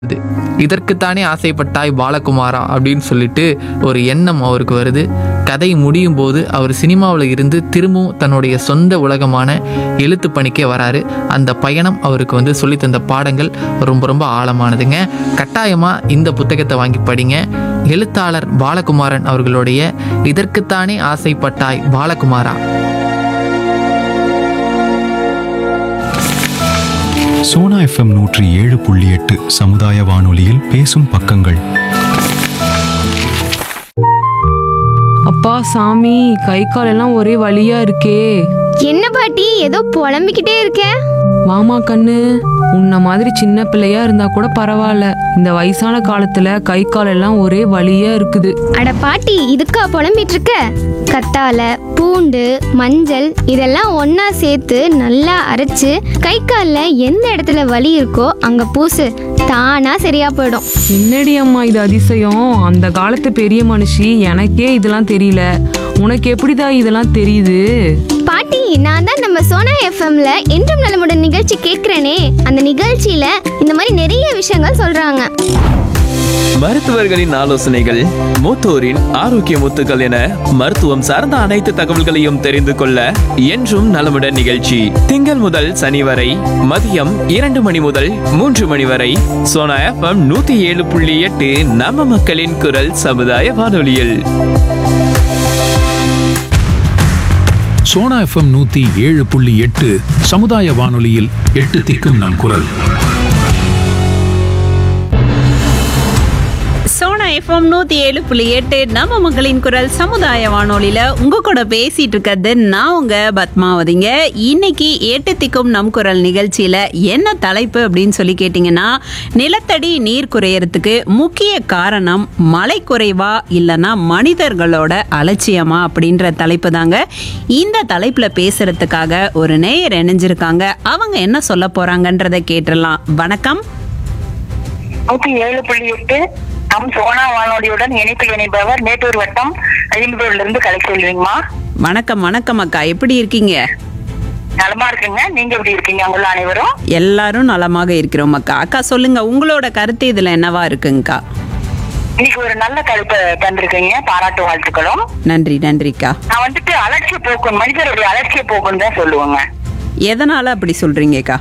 இது இதற்குத்தானே ஆசைப்பட்டாய் பாலகுமாரா அப்படின்னு சொல்லிட்டு ஒரு எண்ணம் அவருக்கு வருது கதை முடியும் போது அவர் சினிமாவில் இருந்து திரும்பவும் தன்னுடைய சொந்த உலகமான எழுத்து பணிக்கே வராரு அந்த பயணம் அவருக்கு வந்து சொல்லித் தந்த பாடங்கள் ரொம்ப ரொம்ப ஆழமானதுங்க கட்டாயமாக இந்த புத்தகத்தை வாங்கி படிங்க எழுத்தாளர் பாலகுமாரன் அவர்களுடைய இதற்குத்தானே ஆசைப்பட்டாய் பாலகுமாரா சோனா எஃப்எம் நூற்றி ஏழு புள்ளி எட்டு சமுதாய வானொலியில் பேசும் பக்கங்கள் அப்பா சாமி கை கால் எல்லாம் ஒரே வலியா இருக்கே என்ன பாட்டி ஏதோ புலம்பிக்கிட்டே இருக்க வாமா கண்ணு உன்ன மாதிரி சின்ன பிள்ளையா இருந்தா கூட பரவாயில்ல இந்த வயசான காலத்துல கை கால் எல்லாம் ஒரே வலியா இருக்குது அட பாட்டி இதுக்கா புலம்பிட்டு இருக்க கத்தால பூண்டு மஞ்சள் இதெல்லாம் ஒண்ணா சேர்த்து நல்லா அரைச்சு கை காலில் எந்த இடத்துல வலி இருக்கோ அங்க பூசு தானா சரியா போயிடும் என்னடி அம்மா இது அதிசயம் அந்த காலத்து பெரிய மனுஷி எனக்கே இதெல்லாம் தெரியல உனக்கு எப்படிதா இதெல்லாம் தெரியுது பாட்டி நான் தான் நம்ம சோனா எஃப்எம்ல என்றும் நலமுடன் நிகழ்ச்சி கேட்கிறேனே அந்த நிகழ்ச்சியில இந்த மாதிரி நிறைய விஷயங்கள் சொல்றாங்க மருத்துவர்களின் ஆலோசனைகள் மூத்தோரின் ஆரோக்கிய முத்துக்கள் என மருத்துவம் சார்ந்த அனைத்து தகவல்களையும் தெரிந்து கொள்ள என்றும் நலமுடன் நிகழ்ச்சி திங்கள் முதல் சனி வரை மதியம் இரண்டு மணி முதல் மூன்று மணி வரை சோனா எஃப்எம் நூத்தி ஏழு புள்ளி எட்டு நம்ம மக்களின் குரல் சமுதாய வானொலியில் சோனா எஃப்எம் நூத்தி ஏழு புள்ளி எட்டு சமுதாய வானொலியில் எட்டு திக்கும் நம் குரல் சோனா எஃப்எம் நூத்தி ஏழு புள்ளி எட்டு நம்ம மக்களின் குரல் சமுதாய வானொலியில உங்க கூட பேசிட்டு இருக்கிறது நான் உங்க பத்மாவதிங்க இன்னைக்கு எட்டு திக்கும் நம் குரல் நிகழ்ச்சியில என்ன தலைப்பு அப்படின்னு சொல்லி கேட்டீங்கன்னா நிலத்தடி நீர் குறையறதுக்கு முக்கிய காரணம் மழை குறைவா இல்லைன்னா மனிதர்களோட அலட்சியமா அப்படின்ற தலைப்பு தாங்க இந்த தலைப்புல பேசுறதுக்காக ஒரு நேயர் இணைஞ்சிருக்காங்க அவங்க என்ன சொல்ல போறாங்கன்றதை கேட்டுடலாம் வணக்கம் நூத்தி ஏழு புள்ளி எட்டு நம் சோனா வானொலியுடன் இணைப்பில் இணைப்பவர் மேட்டூர் வட்டம் ஐம்பதூர்ல இருந்து கலை செல்வீங்கம்மா வணக்கம் வணக்கம் அக்கா எப்படி இருக்கீங்க நலமா இருக்குங்க நீங்க எப்படி இருக்கீங்க உங்கள அனைவரும் எல்லாரும் நலமாக இருக்கிறோம் அக்கா அக்கா சொல்லுங்க உங்களோட கருத்து இதுல என்னவா இருக்குங்கக்கா இன்னைக்கு ஒரு நல்ல கருத்தை தந்திருக்கீங்க பாராட்டு வாழ்த்துக்களும் நன்றி நன்றிக்கா நான் வந்துட்டு அலட்சிய போக்கு மனிதருடைய அலட்சிய போக்குன்னு தான் சொல்லுவேங்க எதனால அப்படி சொல்றீங்கக்கா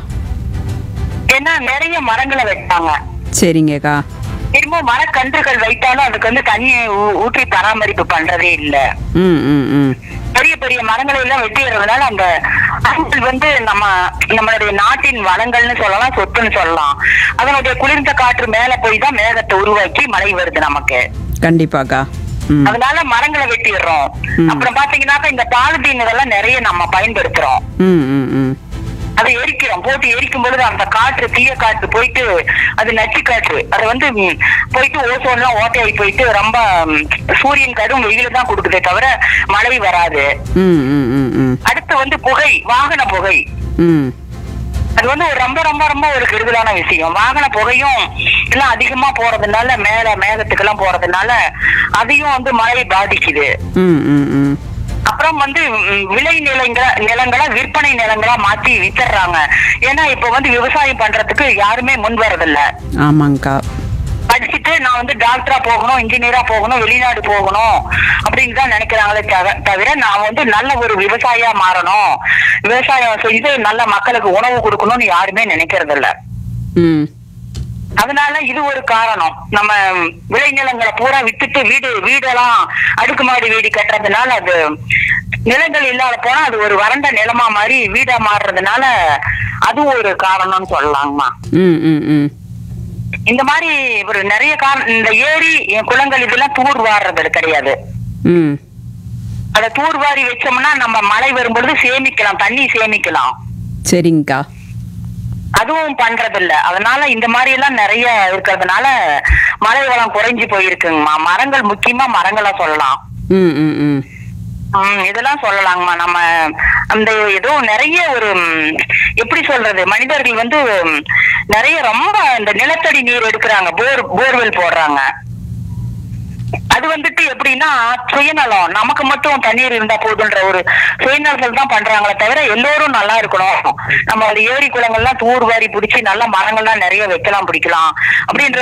ஏன்னா நிறைய மரங்களை வெட்டாங்க சரிங்கக்கா திரும்ப மரக்கன்றுகள் வைத்தாலும் அதுக்கு வந்து தண்ணியை ஊ- ஊற்றி பராமரிப்பு பண்றதே இல்ல ம் ம் ம் பெரிய பெரிய மரங்களை எல்லாம் வெட்டிடுறதுனால அந்த மரங்கள் வந்து நம்ம நம்மளுடைய நாட்டின் வளங்கள்னு சொல்லலாம் சொத்துன்னு சொல்லலாம் அதனுடைய குளிர்ந்த காற்று மேல போய் தான் மேகத்தை உருவாக்கி மழை வருது நமக்கு கண்டிப்பாக்கா ம் அதனால மரங்களை வெட்டிடுறோம் அப்புறம் பாத்தீங்கன்னாக்கா இந்த பாலித்தீன் இதெல்லாம் நிறைய நம்ம பயன்படுத்துறோம் ம் ம் ம் அதை எரிக்கிறோம் போட்டு எரிக்கும் பொழுது அந்த காற்று தீய காற்று போயிட்டு அது நச்சு காற்று அது வந்து ம், போயிட்டு ஓசோன்லாம் ஓட்டையாகி போயிட்டு ரொம்ப ம், சூரியன் கடும் வெயில் தான் கொடுக்குதே தவிர மழை வராது ம் ம் ம் ம் அடுத்து வந்து புகை வாகன புகை ம் அது வந்து ஒரு ரொம்ப ரொம்ப ரொம்ப ஒரு கெடுதலான விஷயம் வாகன புகையும் எல்லாம் அதிகமா போறதுனால மேல மேகத்துக்கெல்லாம் போறதுனால அதையும் வந்து மழை பாதிக்குது ம் ம் ம் அப்புறம் வந்து ம், விளை நிலங்கள நிலங்களா விற்பனை நிலங்களா மாத்தி வித்துடுறாங்க ஏன்னா இப்ப வந்து விவசாயம் பண்றதுக்கு யாருமே முன் வரதில்ல ஆமாங்கக்கா படிச்சுட்டு நான் வந்து டாக்டரா போகணும் இன்ஜினியரா போகணும் வெளிநாடு போகணும் அப்படின்னு தான் நினைக்கிறாங்களே தவ- தவிர நான் வந்து நல்ல ஒரு விவசாயியா மாறணும் விவசாயம் செய்து நல்ல மக்களுக்கு உணவு கொடுக்கணும்னு யாருமே நினைக்கிறது இல்ல ம் அதனால இது ஒரு காரணம் நம்ம விளைநிலங்களை பூரா வித்துட்டு வீடு வீடெல்லாம் அடுக்குமாடி வீடு கட்டுறதுனால அது நிலங்கள் இல்லாத போனா அது ஒரு வறண்ட நிலமா மாதிரி வீடா மாறுறதுனால அதுவும் ஒரு காரணம்னு சொல்லலாங்கம்மா ம் ம் ம் இந்த மாதிரி ஒரு நிறைய காரணம் இந்த ஏரி என் குளங்கள் இதெல்லாம் தூர் வாடுறது கிடையாது ம் அதை தூர் வாரி வச்சோம்னா நம்ம மழை வரும்பொழுது சேமிக்கலாம் தண்ணி சேமிக்கலாம் சரிங்கக்கா அதுவும் பண்றதில்ல அதனால இந்த மாதிரி எல்லாம் நிறைய இருக்கிறதுனால மழை வளம் குறைஞ்சு போயிருக்குங்கம்மா மரங்கள் முக்கியமா மரங்களா சொல்லலாம் ம் ம் ம் உம் இதெல்லாம் சொல்லலாங்கம்மா நம்ம அந்த ஏதோ நிறைய ஒரு ம், எப்படி சொல்றது மனிதர்கள் வந்து ம், நிறைய ரொம்ப இந்த நிலத்தடி நீர் எடுக்கிறாங்க போர் போர்வெல் போடுறாங்க அது வந்துட்டு எப்படின்னா சுயநலம் நமக்கு மட்டும் தண்ணீர் இருந்தா போதுன்ற ஒரு சுயநலத்தில் தான் பண்றாங்களே தவிர எல்லோரும் நல்லா இருக்கணும் நம்ம அந்த ஏரி குளங்கள்லாம் தூர் வாரி பிடிச்சி நல்ல மரங்கள்லாம் நிறைய வைக்கலாம் பிடிக்கலாம் அப்படின்ற